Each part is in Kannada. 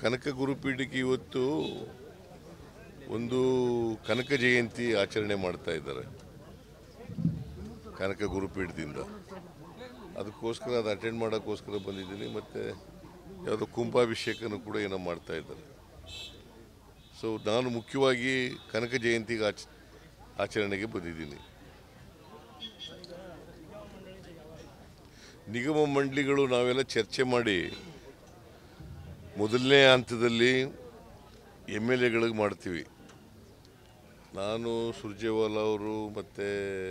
ಕನಕ ಗುರುಪೀಠಕ್ಕೆ ಇವತ್ತು ಒಂದು ಕನಕ ಜಯಂತಿ ಆಚರಣೆ ಮಾಡ್ತಾ ಇದ್ದಾರೆ ಕನಕ ಗುರುಪೀಠದಿಂದ ಅದಕ್ಕೋಸ್ಕರ ಅದು ಅಟೆಂಡ್ ಮಾಡೋಕ್ಕೋಸ್ಕರ ಬಂದಿದ್ದೀನಿ ಮತ್ತು ಯಾವುದೋ ಕುಂಭಾಭಿಷೇಕನೂ ಕೂಡ ಏನೋ ಮಾಡ್ತಾ ಇದ್ದಾರೆ ಸೊ ನಾನು ಮುಖ್ಯವಾಗಿ ಕನಕ ಜಯಂತಿಗೆ ಆಚ ಆಚರಣೆಗೆ ಬಂದಿದ್ದೀನಿ ನಿಗಮ ಮಂಡಳಿಗಳು ನಾವೆಲ್ಲ ಚರ್ಚೆ ಮಾಡಿ ಮೊದಲನೇ ಹಂತದಲ್ಲಿ ಎಮ್ ಎಲ್ ಎಗಳಿಗೆ ಮಾಡ್ತೀವಿ ನಾನು ಸುರ್ಜೇವಾಲಾ ಅವರು ಮತ್ತು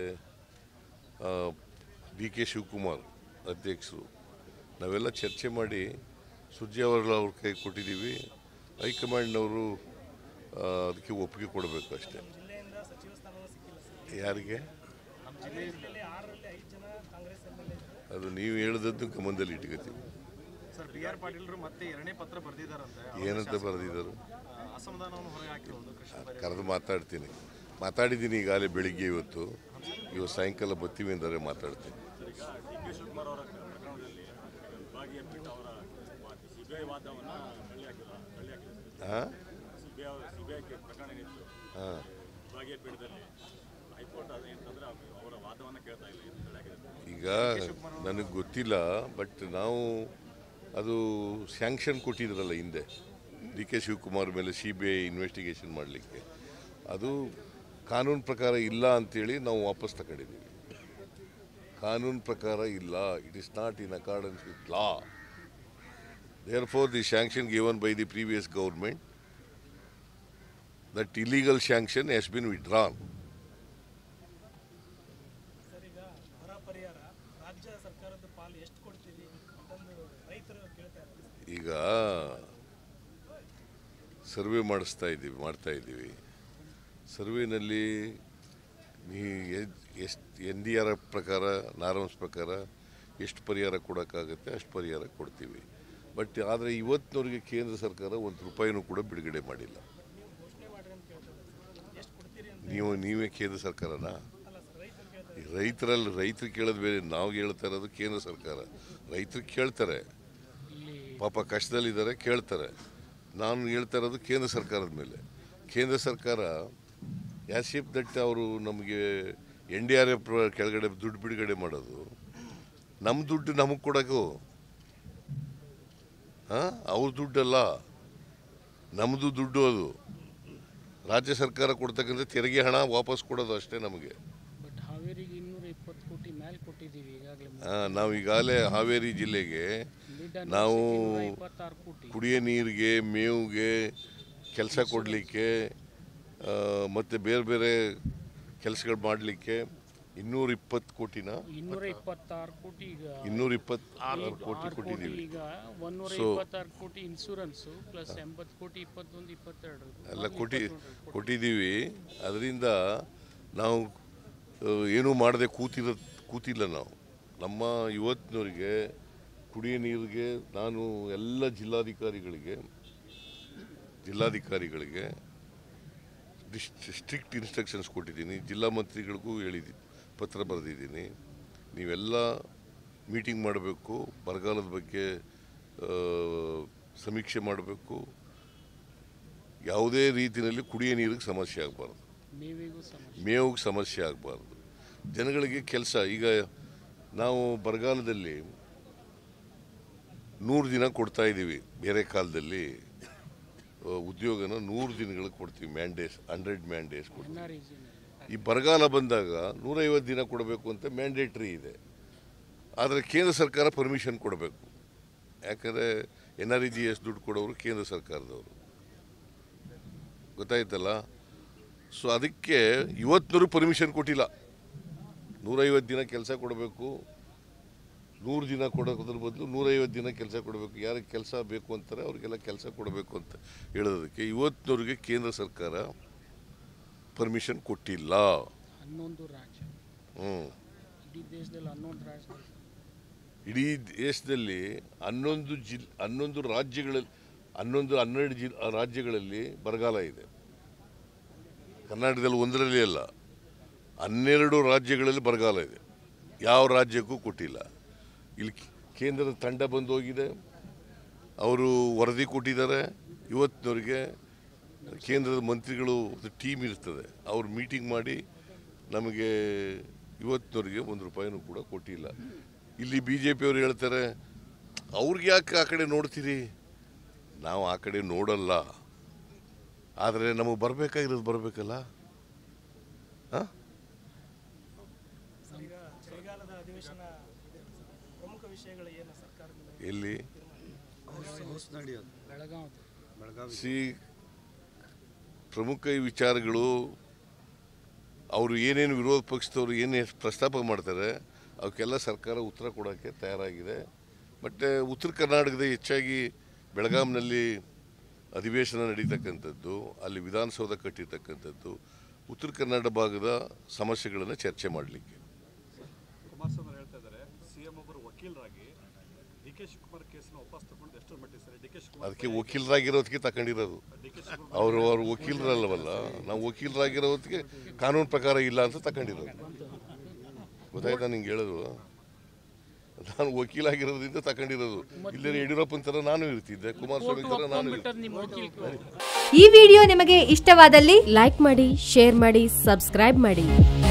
ಡಿ ಕೆ ಶಿವಕುಮಾರ್ ಅಧ್ಯಕ್ಷರು ನಾವೆಲ್ಲ ಚರ್ಚೆ ಮಾಡಿ ಸುರ್ಜೇವಾಲಾ ಅವ್ರ ಕೈ ಕೊಟ್ಟಿದ್ದೀವಿ ಹೈಕಮಾಂಡ್ನವರು ಆ, ಅದಕ್ಕೆ ಒಪ್ಪಿಗೆ ಕೊಡಬೇಕು ಅಷ್ಟೇ ಜಿಲ್ಲೆಯಿಂದ ಸಚಿವ ಸ್ಥಾನ ಸಿಕ್ಕಿಲ್ಲ ಸರ್ ಯಾರಿಗೆ ಜಿಲ್ಲೆಯಲ್ಲಿ ಆರರಲ್ಲಿ ಐದು ಜನ ಕಾಂಗ್ರೆಸ್ ಎಮ್ ಎಲ್ ಎ ಅದು ನೀವು ಹೇಳಿದದ್ದು ಗಮನದಲ್ಲಿ ಇಟ್ಕೋತೀವಿ ಸರ್ ಬಿ ಆರ್ ಪಾಟೀಲ್ರು ಮತ್ತೆ ಎರಡನೇ ಪತ್ರ ಬರೆದಿದ್ದಾರಂತೆ ಏನಂತ ಬರೆದಿದ್ದರು ಅಸಮಾಧಾನವನ್ನು ಹೊರಗೆ ಹಾಕಿರೋದು ಕೃಷ್ಣ ಬೈರೇಗೌಡ. ಕರೆದು ಮಾತಾಡ್ತೀನಿ ಮಾತಾಡಿದ್ದೀನಿ ಈಗಾಗಲೇ ಬೆಳಿಗ್ಗೆ ಇವತ್ತು ಇವತ್ತು ಸಾಯಂಕಾಲ ಬರ್ತೀವಿ ಅಂದರೆ ಮಾತಾಡ್ತೀನಿ ಹಾಂ ಹಾಂ ಈಗ ನನಗೆ ಗೊತ್ತಿಲ್ಲ ಬಟ್ ನಾವು ಅದು ಸ್ಯಾಂಕ್ಷನ್ ಕೊಟ್ಟಿದ್ರಲ್ಲ ಹಿಂದೆ ಡಿ ಕೆ ಶಿವಕುಮಾರ್ ಮೇಲೆ ಸಿ ಬಿ ಐ ಇನ್ವೆಸ್ಟಿಗೇಷನ್ ಮಾಡಲಿಕ್ಕೆ ಅದು ಕಾನೂನು ಪ್ರಕಾರ ಇಲ್ಲ ಅಂತೇಳಿ ನಾವು ವಾಪಸ್ ತಗೊಂಡಿದ್ದೀವಿ ಕಾನೂನು ಪ್ರಕಾರ ಇಲ್ಲ it is not in accordance with law therefore the sanction given by the previous government that illegal sanction has been withdrawn sir ಈಗ ಬರ ಪರಿಹಾರ ರಾಜ್ಯ ಸರ್ಕಾರದ ಪಾಲು ಎಷ್ಟು ಕೊಡ್ತೀವಿ ಅಂತಂದು ರೈತರು ಕೇಳ್ತಾ ಇದ್ದಾರೆ ಈಗ ಸರ್ವೆ ಮಾಡಿಸ್ತಾ ಇದ್ದೀವಿ ಮಾಡ್ತಾ ಇದ್ದೀವಿ ಸರ್ವೆನಲ್ಲಿ ನೀ ಎಷ್ಟು ಎನ್ ಡಿ ಆರ್ ಎಫ್ ಪ್ರಕಾರ ನಾರ್ಮ್ಸ್ ಪ್ರಕಾರ ಎಷ್ಟು ಪರಿಹಾರ ಕೊಡೋಕ್ಕಾಗುತ್ತೆ ಅಷ್ಟು ಪರಿಹಾರ ಕೊಡ್ತೀವಿ ಬಟ್ ಆದರೆ ಇವತ್ತಿನವರೆಗೆ ಕೇಂದ್ರ ಸರ್ಕಾರ ಒಂದು ರೂಪಾಯಿನೂ ಕೂಡ ಬಿಡುಗಡೆ ಮಾಡಿಲ್ಲ ನೀವು ಘೋಷಣೆ ಮಾಡ್ರಿ ಅಂತ ಕೇಳ್ತಾ ಇದ್ದಾರೆ ಎಷ್ಟು ಕೊಡ್ತೀರಿ ಅಂತ ನೀವು ನೀವೇ ಕೇಂದ್ರ ಸರ್ಕಾರನಾ ಅಲ್ಲ ಸರ್ ರೈತರು ಕೇಳ್ತಾ ಈ ರೈತರಲ್ಲಿ ರೈತರು ಕೇಳೋದು ಬೇರೆ ನಾವು ಹೇಳ್ತಾ ಇರೋದು ಕೇಂದ್ರ ಸರ್ಕಾರ ರೈತರು ಕೇಳ್ತಾರೆ ಪಾಪ ಕಷ್ಟದಲ್ಲಿದ್ದಾರೆ ಕೇಳ್ತಾರೆ ನಾನು ಹೇಳ್ತಾ ಇರೋದು ಕೇಂದ್ರ ಸರ್ಕಾರದ ಮೇಲೆ ಕೇಂದ್ರ ಸರ್ಕಾರ ಯಾಸಿಪ್ ದಟ್ ಅವರು ನಮಗೆ ಎನ್ ಡಿ ಆರ್ ಎಫ್ ಕೆಳಗಡೆ ದುಡ್ಡು ಬಿಡುಗಡೆ ಮಾಡೋದು ನಮ್ಮ ದುಡ್ಡು ನಮಗೆ ಕೊಡೋಕು ಹಾಂ ಅವ್ರ ದುಡ್ಡಲ್ಲ ನಮ್ಮದು ದುಡ್ಡು ಅದು ರಾಜ್ಯ ಸರ್ಕಾರ ಕೊಡ್ತಕ್ಕಂಥ ತೆರಿಗೆ ಹಣ ವಾಪಸ್ ಕೊಡೋದು ಅಷ್ಟೇ ನಮಗೆ ಬಟ್ ಹಾವೇರಿಗೆ ಇನ್ನೂರ ಇಪ್ಪತ್ತು ಕೋಟಿ ಮೇಲೆ ಕೊಟ್ಟಿದ್ದೀವಿ ಈಗಾಗಲೇ ಆ, ನಾವು ಈಗಾಗಲೇ ಹಾವೇರಿ ಜಿಲ್ಲೆಗೆ ನಾವು ಇಪ್ಪತ್ತಾರು ಕೋಟಿ ಕುಡಿಯೋ ನೀರಿಗೆ ಮೇವಿಗೆ ಕೆಲಸ ಕೊಡಲಿಕ್ಕೆ ಮತ್ತು ಬೇರೆ ಬೇರೆ ಕೆಲಸಗಳು ಮಾಡಲಿಕ್ಕೆ ಇನ್ನೂರ ಇಪ್ಪತ್ತು ಕೋಟಿನ ಇನ್ನೂರ ಇಪ್ಪತ್ತಾರು ಕೋಟಿ ಈಗ ಇನ್ನೂರ ಇಪ್ಪತ್ತಾರು ಈಗ ಕೋಟಿ ಆರು ಕೋಟಿ ಕೊಟ್ಟಿದ್ದೀವಿ ಈಗ ಒಂದೂರ So- ಇಪ್ಪತ್ತಾರು ಕೋಟಿ ಇನ್ಶೂರೆನ್ಸು ಪ್ಲಸ್ ಎಂಬತ್ತು ಕೋಟಿ ಇಪ್ಪತ್ತೊಂದು ಇಪ್ಪತ್ತೆರಡು ಎಲ್ಲ ಕೊಟ್ಟಿ ಕೊಟ್ಟಿದ್ದೀವಿ ಅದರಿಂದ ನಾವು ಆ, ಏನೂ ಮಾಡದೆ ಕೂತಿರೋ ಕೂತಿಲ್ಲ ನಾವು ನಮ್ಮ ಇವತ್ತಿನವರಿಗೆ ಕುಡಿಯೋ ನೀರಿಗೆ ನಾನು ಎಲ್ಲ ಜಿಲ್ಲಾಧಿಕಾರಿಗಳಿಗೆ ಜಿಲ್ಲಾಧಿಕಾರಿಗಳಿಗೆ ಸ್ಟ್ರಿಕ್ಟ್ ಇನ್ಸ್ಟ್ರಕ್ಷನ್ಸ್ ಕೊಟ್ಟಿದ್ದೀನಿ ಜಿಲ್ಲಾ ಮಂತ್ರಿಗಳಿಗೂ ಹೇಳಿದ್ದೀನಿ ಪತ್ರ ಬರೆದಿದ್ದೀನಿ ನೀವೆಲ್ಲ ಮೀಟಿಂಗ್ ಮಾಡಬೇಕು ಬರಗಾಲದ ಬಗ್ಗೆ ಆ, ಸಮೀಕ್ಷೆ ಮಾಡಬೇಕು ಯಾವುದೇ ರೀತಿಯಲ್ಲಿ ಕುಡಿಯೋ ನೀರಿಗೆ ಸಮಸ್ಯೆ ಆಗಬಾರ್ದು ಮೇವಿಗೂ ಸಮಸ್ಯೆ ಮೇವಿಗೆ ಸಮಸ್ಯೆ ಆಗಬಾರ್ದು ಜನಗಳಿಗೆ ಕೆಲಸ ಈಗ ನಾವು ಬರಗಾಲದಲ್ಲಿ ನೂರು ದಿನ ಕೊಡ್ತಾ ಇದ್ದೀವಿ ಬೇರೆ ಕಾಲದಲ್ಲಿ ಆ, ಉದ್ಯೋಗನ ನೂರು ದಿನಗಳಿಗೆ ಕೊಡ್ತೀವಿ ಮ್ಯಾಂಡೇಸ್ ಹಂಡ್ರೆಡ್ ಮ್ಯಾಂಡೇಸ್ ಕೊಡ್ತೀವಿ ಎನ್ ಆರ್ ಇ ಈ ಬರಗಾಲ ಬಂದಾಗ ನೂರೈವತ್ತು ದಿನ ಕೊಡಬೇಕು ಅಂತ ಮ್ಯಾಂಡೇಟ್ರಿ ಇದೆ ಆದರೆ ಕೇಂದ್ರ ಸರ್ಕಾರ ಪರ್ಮಿಷನ್ ಕೊಡಬೇಕು ಯಾಕಂದರೆ N R E G S ದುಡ್ಡು ಕೊಡೋರು ಕೇಂದ್ರ ಸರ್ಕಾರದವರು ಗೊತ್ತಾಯ್ತಲ್ಲ ಸೊ ಅದಕ್ಕೆ ಇವತ್ತಿನವರು ಪರ್ಮಿಷನ್ ಕೊಟ್ಟಿಲ್ಲ ನೂರೈವತ್ತು ದಿನ ಕೆಲಸ ಕೊಡಬೇಕು ನೂರು ದಿನ ಕೊಡೋದ್ರ ಬದಲು ನೂರೈವತ್ತು ದಿನ ಕೆಲಸ ಕೊಡಬೇಕು ಯಾರಿಗೆ ಕೆಲಸ ಬೇಕು ಅಂತಾರೆ ಅವ್ರಿಗೆಲ್ಲ ಕೆಲಸ ಕೊಡಬೇಕು ಅಂತ ಹೇಳೋದಕ್ಕೆ ಇವತ್ತಿನವ್ರಿಗೆ ಕೇಂದ್ರ ಸರ್ಕಾರ ಪರ್ಮಿಷನ್ ಕೊಟ್ಟಿಲ್ಲ ಹನ್ನೊಂದು ರಾಜ್ಯ ಹ್ಞೂ ಇಡೀ ದೇಶದಲ್ಲಿ ಹನ್ನೊಂದು ರಾಜ್ಯ ಇಡೀ ದೇಶದಲ್ಲಿ ಹನ್ನೊಂದು ಜಿಲ್ ಹನ್ನೊಂದು ರಾಜ್ಯಗಳಲ್ಲಿ ಹನ್ನೊಂದು ಹನ್ನೆರಡು ಜಿಲ್ ರಾಜ್ಯಗಳಲ್ಲಿ ಬರಗಾಲ ಇದೆ ಕರ್ನಾಟಕದಲ್ಲಿ ಒಂದರಲ್ಲಿ ಅಲ್ಲ ಹನ್ನೆರಡು ರಾಜ್ಯಗಳಲ್ಲಿ ಬರಗಾಲ ಇದೆ ಯಾವ ರಾಜ್ಯಕ್ಕೂ ಕೊಟ್ಟಿಲ್ಲ ಇಲ್ಲಿ ಕೇಂದ್ರದ ತಂಡ ಬಂದು ಹೋಗಿದೆ ಅವರು ವರದಿ ಕೊಟ್ಟಿದ್ದಾರೆ ಇವತ್ತಿನವರೆಗೆ ಕೇಂದ್ರದ ಮಂತ್ರಿಗಳು ಟೀಮ್ ಇರ್ತದೆ ಅವ್ರು ಮೀಟಿಂಗ್ ಮಾಡಿ ನಮಗೆ ಇವತ್ತಿನವರೆಗೆ ಒಂದು ರೂಪಾಯಿನೂ ಕೂಡ ಕೊಟ್ಟಿಲ್ಲ ಇಲ್ಲಿ ಬಿ ಜೆ ಪಿಯವರು ಹೇಳ್ತಾರೆ ಅವ್ರಿಗೆ ಯಾಕೆ ಆ ಕಡೆ ನೋಡ್ತೀರಿ ನಾವು ಆ ಕಡೆ ನೋಡಲ್ಲ ಆದರೆ ನಮಗೆ ಬರಬೇಕಾಗಿರೋದು ಬರಬೇಕಲ್ಲ ಹಾಂ ಸರ್ ಈಗ ಚಳಿಗಾಲದ ಅಧಿವೇಶನ ಇದೆ ಸರ್. ಪ್ರಮುಖ ವಿಷಯಗಳು ಏನು ಸರ್ಕಾರದ ಮೇಲೆ ಎಲ್ಲಿ ಬೆಳಗಾವಿ ಸಿ ಪ್ರಮುಖ ಈ ವಿಚಾರಗಳು ಅವರು ಏನೇನು ವಿರೋಧ ಪಕ್ಷದವರು ಏನೇ ಪ್ರಸ್ತಾಪ ಮಾಡ್ತಾರೆ ಅವಕ್ಕೆಲ್ಲ ಸರ್ಕಾರ ಉತ್ತರ ಕೊಡೋಕ್ಕೆ ತಯಾರಾಗಿದೆ ಮತ್ತು ಉತ್ತರ ಕರ್ನಾಟಕದ ಹೆಚ್ಚಾಗಿ ಬೆಳಗಾಂನಲ್ಲಿ ಅಧಿವೇಶನ ನಡೀತಕ್ಕಂಥದ್ದು ಅಲ್ಲಿ ವಿಧಾನಸೌಧ ಕಟ್ಟಿರ್ತಕ್ಕಂಥದ್ದು ಉತ್ತರ ಕನ್ನಡ ಭಾಗದ ಸಮಸ್ಯೆಗಳನ್ನು ಚರ್ಚೆ ಮಾಡಲಿಕ್ಕೆ ಕುಮಾರಸ್ವಾಮಿ ಅವ್ರು ಹೇಳ್ತಾ ಇದ್ದಾರೆ ಸಿಎಂ ಒಬ್ಬರು ವಕೀಲರಾಗಿ ಡಿ ಕೆ ಶಿವಕುಮಾರ್ ಕೇಸನ್ನ ವಾಪಸ್ ತಗೊಂಡು ಎಷ್ಟರ ಮಟ್ಟಿಗೆ ಸರ್ ಡಿ ಕೆ ಶಿವಕುಮಾರ್ ಅದಕ್ಕೆ ವಕೀಲರಾಗಿರೋದಕ್ಕೆ ತಗೊಂಡಿರೋದು ಡಿ ಕೆ ಶಿವಕುಮಾರ್ ಅವರು ಅವರು ವಕೀಲರಲ್ಲವಲ್ಲ ನಾವು ವಕೀಲರಾಗಿರೋದಕ್ಕೆ ಕಾನೂನು ಪ್ರಕಾರ ಇಲ್ಲ ಅಂತ ತಗೊಂಡಿರೋದು ಗೊತ್ತಾಯ್ತಾ ನಿಂಗೆ ಹೇಳೋದು ನಾನು ವಕೀಲಾಗಿರೋದ್ರಿಂದ ತಗೊಂಡಿರೋದು ಇಲ್ಲೇ ಯಡಿಯೂರಪ್ಪನ ಥರ ನಾನು ಇರ್ತಿದ್ದೆ ಕುಮಾರಸ್ವಾಮಿ ಥರ ನಾನು ಇರ್ತಿದ್ದೆ ಬಿಟ್ಟದ್ ನಿಮ್ಮ ವಕೀಲ ಈ ವಿಡಿಯೋ ನಿಮಗೆ ಇಷ್ಟವಾದಲ್ಲಿ ಲೈಕ್ ಮಾಡಿ ಶೇರ್ ಮಾಡಿ ಸಬ್ಸ್ಕ್ರೈಬ್ ಮಾಡಿ